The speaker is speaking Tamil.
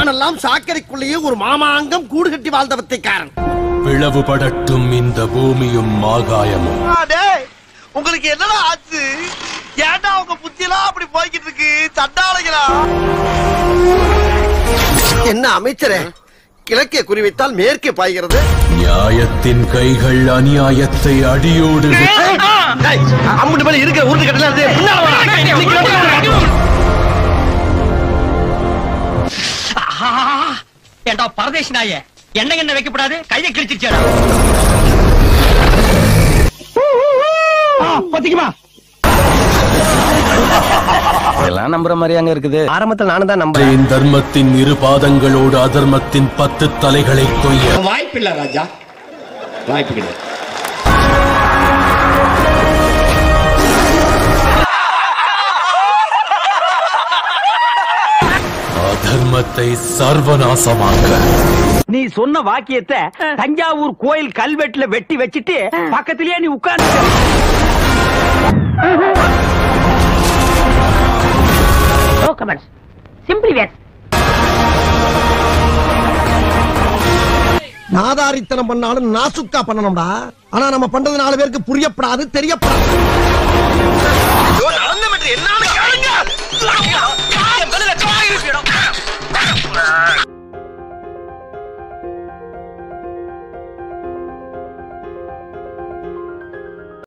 நானெல்லாம் சாக்கடைக்குள்ளேயே ஒரு மாமாங்கம் கூடு கட்டி வாழ்ந்த வித்தைக்காரன் பிளவுபடட்டும் இந்த பூமியும் ஆகாயமும் டேய் உங்களுக்கு என்னடா ஆச்சு ஏன்டா உங்க புத்தியெல்லாம் அப்படி போய்கிட்டு இருக்கு சண்டாளைகளா என்ன அமைச்சரே கிழக்கே குறிவைத்தால் மேற்கே பாய்கிறது நியாயத்தின் கைகள் அநியாயத்தை அடியோடு வெட்டி- அம்முட்டு மேல இருக்கிற உருட்டு கட்டலாம் அது பின்னால வாடா. சீக்கிரம் வாடா. ஏண்டா பரதேசி நாயே எண்ணெய் எண்ணெய் வைக்கப்படாது கையை கிழிச்சிருச்சேடா பாத்தீங்களா இதெல்லாம் நம்புற மாதிரி அங்க இருக்குது ஆரம்பத்தில் நானும் தான் நம்புறேன் என் தர்மத்தின் இரு பாதங்களோடு அதர்மத்தின் பத்து தலைகளை கொய்ய வாய்ப்பில்லை ராஜா வாய்ப்பு கிடையாது அதர்மத்தை சர்வநாசமாக்க நீ சொன்ன வாக்கியத்தை தஞ்சாவூர் கோயில் கல்வெட்டுல வெட்டி வச்சிட்டு பக்கத்திலேயே நீ உட்கார்ந்து சிம்பிளி வேர் நாதாரித்தனம் பண்ணாலும் நாசுக்கா பண்ணணும்டா ஆனா நம்ம பண்றது நாலு பேருக்கு புரியப்படாது தெரியப்படாது